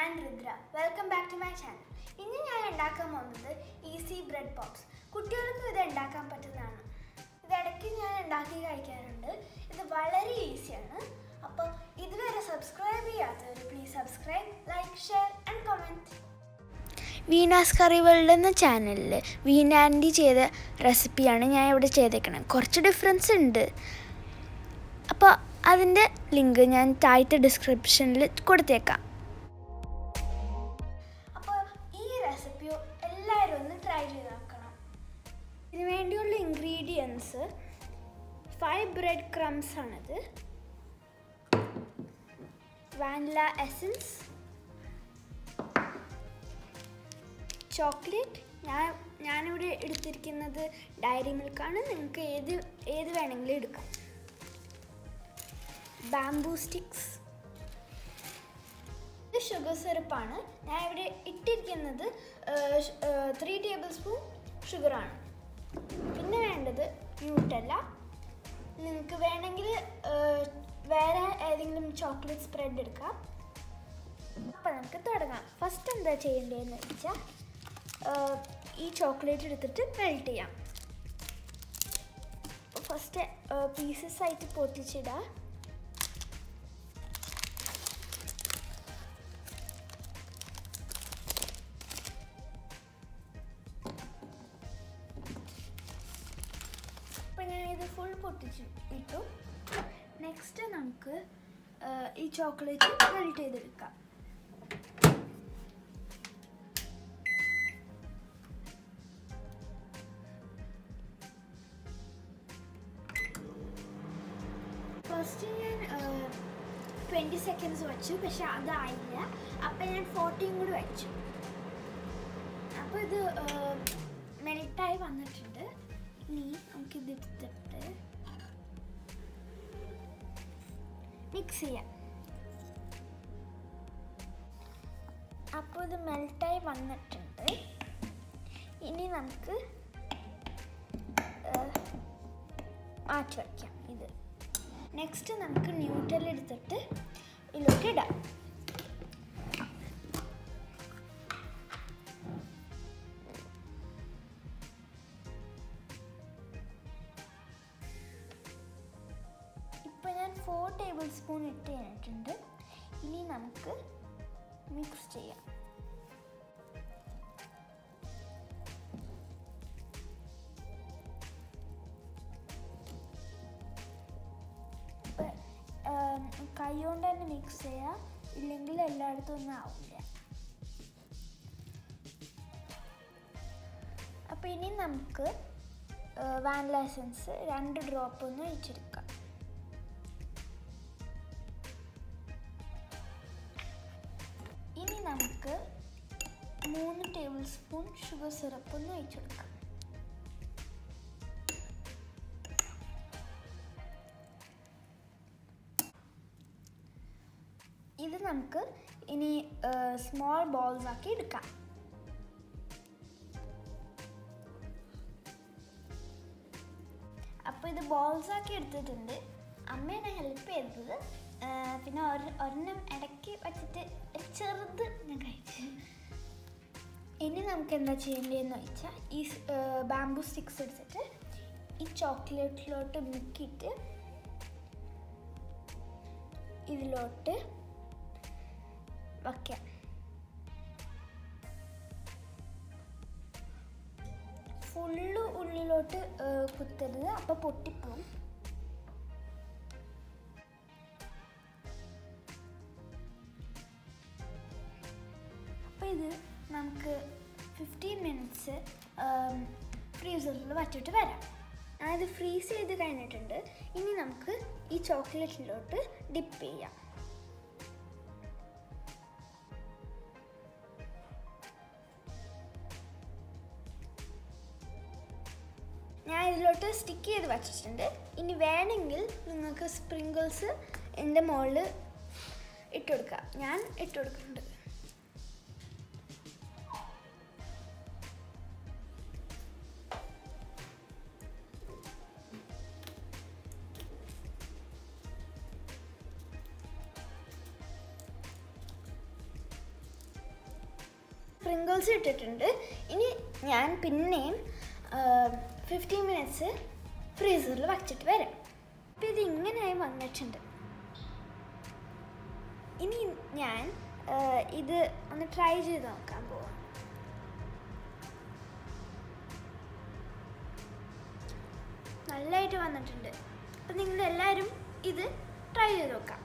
ഞാൻ Rudra welcome back to my channel ഇന്ന് ഞാൻ ഉണ്ടാക്കാൻ പോകുന്നത് ഈസി ബ്രെഡ് പോപ്സ് കുട്ടികൾക്ക് ഇത് ഉണ്ടാക്കാൻ പറ്റുന്നതാണ് ഇത് ഇടയ്ക്ക് ഞാൻ ഉണ്ടാക്കി കഴിക്കാറുണ്ട് ഇത് വളരെ ഈസിയാണ് അപ്പോൾ ഇതുവരെ സബ്സ്ക്രൈബ് ചെയ്യാത്തവർ please subscribe like share and comment Veena's curry world എന്ന ചാനലിൽ വീന ആൻറ്റി ചെയ്ത റെസിപ്പിയാണ് ഞാൻ ഇവിടെ ചെയ്തേക്കുന്നത് കുറച്ച് ഡിഫറൻസ് ഉണ്ട് അപ്പോൾ അതിൻ്റെ ലിങ്ക് ഞാൻ താഴത്തെ ഡിസ്ക്രിപ്ഷനിൽ കൊടുത്തേക്കാം അപ്പോൾ ഈ റെസിപ്പി എല്ലാവരും ഒന്ന് ട്രൈ ചെയ്ത് നോക്കണം ഇതിന് വേണ്ടിയുള്ള ഇൻഗ്രീഡിയൻസ് ഫൈവ് ബ്രെഡ് ക്രംസ് ആണിത് വാനില എസൻസ് ചോക്ലേറ്റ് ഞാൻ ഞാനിവിടെ എടുത്തിരിക്കുന്നത് ഡയറി മിൽക്കാണ് നിങ്ങൾക്ക് ഏത് ഏത് വേണമെങ്കിലും എടുക്കാം ബാംബൂ സ്റ്റിക്സ് ഇത് ഷുഗർ സിറപ്പാണ് ഞാൻ ഇവിടെ ഇട്ടിരിക്കുന്നത് ത്രീ ടേബിൾ സ്പൂൺ ഷുഗറാണ് പിന്നെ വേണ്ടത് ന്യൂട്ടല്ല നിങ്ങൾക്ക് വേണമെങ്കിൽ വേറെ ഏതെങ്കിലും ചോക്ലേറ്റ് സ്പ്രെഡ് എടുക്കാം അപ്പോൾ നമുക്ക് തുടങ്ങാം ഫസ്റ്റ് എന്താ ചെയ്യേണ്ടതെന്ന് വെച്ചാൽ ഈ ചോക്ലേറ്റ് എടുത്തിട്ട് മെൽറ്റ് ചെയ്യാം ഫസ്റ്റ് പീസസ് ആയിട്ട് പൊട്ടിച്ചിടുക അപ്പം ഞാൻ ഇത് ഫുൾ പൊട്ടിച്ചു ഇട്ടു നെക്സ്റ്റ് നമുക്ക് ഈ ചോക്ലേറ്റ് മെൽറ്റ് ചെയ്തെടുക്കാം ഫസ്റ്റ് ഞാൻ ട്വൻറ്റി സെക്കൻഡ്സ് വെച്ചു പക്ഷെ അതായില്ല അപ്പം ഞാൻ ഫോർട്ടീൻ കൂടി വെച്ചു അപ്പോൾ ഇത് മെൽട്ടായി വന്നിട്ടുണ്ട് ഇനി നമുക്കിത് എടുത്തിട്ട് മിക്സ് ചെയ്യാം അപ്പോൾ ഇത് മെൽട്ടായി വന്നിട്ടുണ്ട് ഇനി നമുക്ക് മാറ്റി വയ്ക്കാം ഇത് നെക്സ്റ്റ് നമുക്ക് ന്യൂട്രൽ എടുത്തിട്ട് ഇതിലോട്ട് ഇടാം ഇപ്പോൾ ഞാൻ ഫോർ ടേബിൾ സ്പൂൺ ഇട്ട് കഴിഞ്ഞിട്ടുണ്ട് ഇനി നമുക്ക് മിക്സ് ചെയ്യാം കൈ കൊണ്ട് തന്നെ മിക്സ് ചെയ്യാം ഇല്ലെങ്കിൽ എല്ലായിടത്തും ഒന്നും ആവില്ല അപ്പോൾ ഇനി നമുക്ക് വാനില എസൻസ് രണ്ട് ഡ്രോപ്പ് ഒന്ന് ഒഴിച്ചെടുക്കാം ഇനി നമുക്ക് മൂന്ന് ടേബിൾ സ്പൂൺ ഷുഗർ സിറപ്പ് ഒന്ന് ഒഴിച്ചെടുക്കാം ഇത് നമുക്ക് ഇനി സ്മോൾ ബോൾസ് ആക്കി എടുക്കാം അപ്പോൾ ഇത് ബോൾസ് ആക്കി എടുത്തിട്ടുണ്ട് അമ്മയാണ് ഹെൽപ്പ് ചെയ്തത് പിന്നെ ഒരെണ്ണം ഇടയ്ക്ക് വെച്ചിട്ട് ചെറുത് ഞാൻ കഴിച്ചു ഇനി നമുക്ക് എന്താ ചെയ്യേണ്ടതെന്ന് വെച്ചാൽ ഈ ബാംബു സ്റ്റിക്സ് എടുത്തിട്ട് ഈ ചോക്ലേറ്റിലോട്ട് മുക്കിയിട്ട് ഇതിലോട്ട് വയ്ക്കാം ഫുള്ള് ഉള്ളിലോട്ട് കുത്തരുത് അപ്പോൾ പൊട്ടിപ്പോവും അപ്പോൾ ഇത് നമുക്ക് ഫിഫ്റ്റീൻ മിനിറ്റ്സ് ഫ്രീസറിൽ വച്ചിട്ട് വരാം ഞാനിത് ഫ്രീസ് ചെയ്ത് കഴിഞ്ഞിട്ടുണ്ട് ഇനി നമുക്ക് ഈ ചോക്ലേറ്റിലോട്ട് ഡിപ്പ് ചെയ്യാം ഞാൻ ഇതിലോട്ട് സ്റ്റിക്ക് ചെയ്ത് വച്ചിട്ടുണ്ട് ഇനി വേണമെങ്കിൽ നിങ്ങൾക്ക് സ്പ്രിങ്കിൾസ് എൻ്റെ മുകളിൽ ഇട്ട് കൊടുക്കാം ഞാൻ ഇട്ട് കൊടുക്കുന്നുണ്ട് സ്പ്രിങ്കിൾസ് ഇട്ടിട്ടുണ്ട് ഇനി ഞാൻ പിന്നെയും ഫിഫ്റ്റീൻ മിനിറ്റ്സ് ഫ്രീസറിൽ വച്ചിട്ട് വരാം അപ്പോൾ ഇത് ഇങ്ങനെയായി വന്നിട്ടുണ്ട് ഇനി ഞാൻ ആ, ഇത് ഒന്ന് ട്രൈ ചെയ്ത് നോക്കാൻ പോവാം നല്ലതായിട്ട് വന്നിട്ടുണ്ട് അപ്പം നിങ്ങൾ എല്ലാവരും ഇത് ട്രൈ ചെയ്ത് നോക്കാം